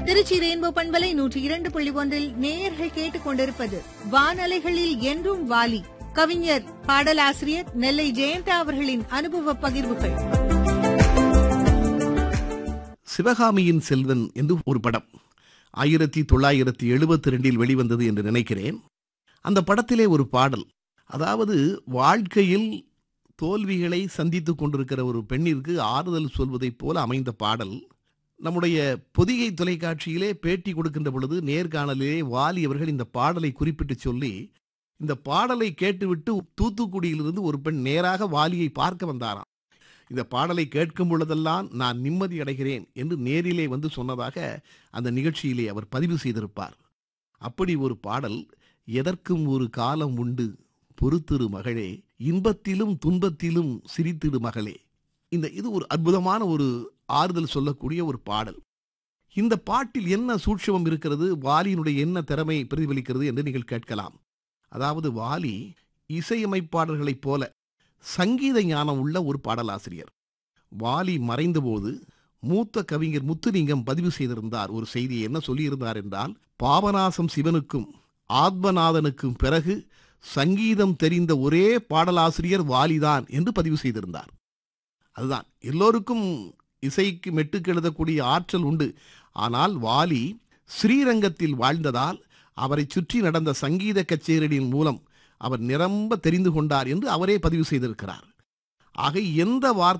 Trichy rainbow பண்பலை நூற்றி இரண்டு புள்ளி ஒன்றில் நேயர்கள் கேட்டுக் கொண்டிருப்பது வானலைகளில் என்றும் வாலி கவிஞர் பாடலாசிரியர் நெல்லை ஜெயந்தா அவர்களின் அனுபவ பகிர்வுகள் சிவகாமியின் செல்வன் என்று ஒரு படம் ஆயிரத்தி தொள்ளாயிரத்தி எழுபத்தி ரெண்டில் வெளிவந்தது என்று நினைக்கிறேன் அந்த படத்திலே ஒரு பாடல் அதாவது வாழ்க்கையில் தோல்விகளை சந்தித்துக் கொண்டிருக்கிற ஒரு பெண்ணிற்கு ஆறுதல் சொல்வதைப் போல அமைந்த பாடல் நம்முடைய பொதிகை தொலைக்காட்சியிலே பேட்டி கொடுக்கின்ற பொழுது நேர்காணலிலே வாலி அவர்கள் இந்த பாடலை குறிப்பிட்டு சொல்லி இந்த பாடலை கேட்டுவிட்டு தூத்துக்குடியிலிருந்து ஒரு பெண் நேராக வாலியை பார்க்க வந்தாராம் இந்த பாடலை கேட்கும் பொழுதெல்லாம் நான் நிம்மதி அடைகிறேன் என்று நேரிலே வந்து சொன்னதாக அந்த நிகழ்ச்சியிலே அவர் பதிவு செய்திருப்பார் அப்படி ஒரு பாடல் எதற்கும் ஒரு காலம் உண்டு பொறுத்திரு மகளே இன்பத்திலும் துன்பத்திலும் சிரித்திடு மகளே இந்த இது ஒரு அற்புதமான ஒரு ஆறுதல் சொல்லக்கூடிய ஒரு பாடல் இந்த பாட்டில் என்ன சூட்சமம் இருக்கிறது வாலியினுடைய என்ன திறமை பிரதிபலிக்கிறது என்று நீங்கள் கேட்கலாம் அதாவது வாலி இசையமைப்பாளர்களைப் போல சங்கீத ஞானம் உள்ள ஒரு பாடலாசிரியர் வாலி மறைந்தபோது மூத்த கவிஞர் முத்துலிங்கம் பதிவு செய்திருந்தார் ஒரு செய்தியை என்ன சொல்லியிருந்தார் என்றால் பாபநாசம் சிவனுக்கும் ஆத்மநாதனுக்கும் பிறகு சங்கீதம் தெரிந்த ஒரே பாடலாசிரியர் வாலிதான் என்று பதிவு செய்திருந்தார் அதுதான் எல்லோருக்கும் இசைக்கு மெட்டுக்கு எழுதக்கூடிய ஆற்றல் உண்டு ஆனால் வாலி ஸ்ரீரங்கத்தில் வாழ்ந்ததால் அவரை சுற்றி நடந்த சங்கீத கச்சேரியின் மூலம் அவர் நிரம்ப தெரிந்து கொண்டார் என்று அவரே பதிவு செய்திருக்கிறார் ஆக எந்த வார்த்தை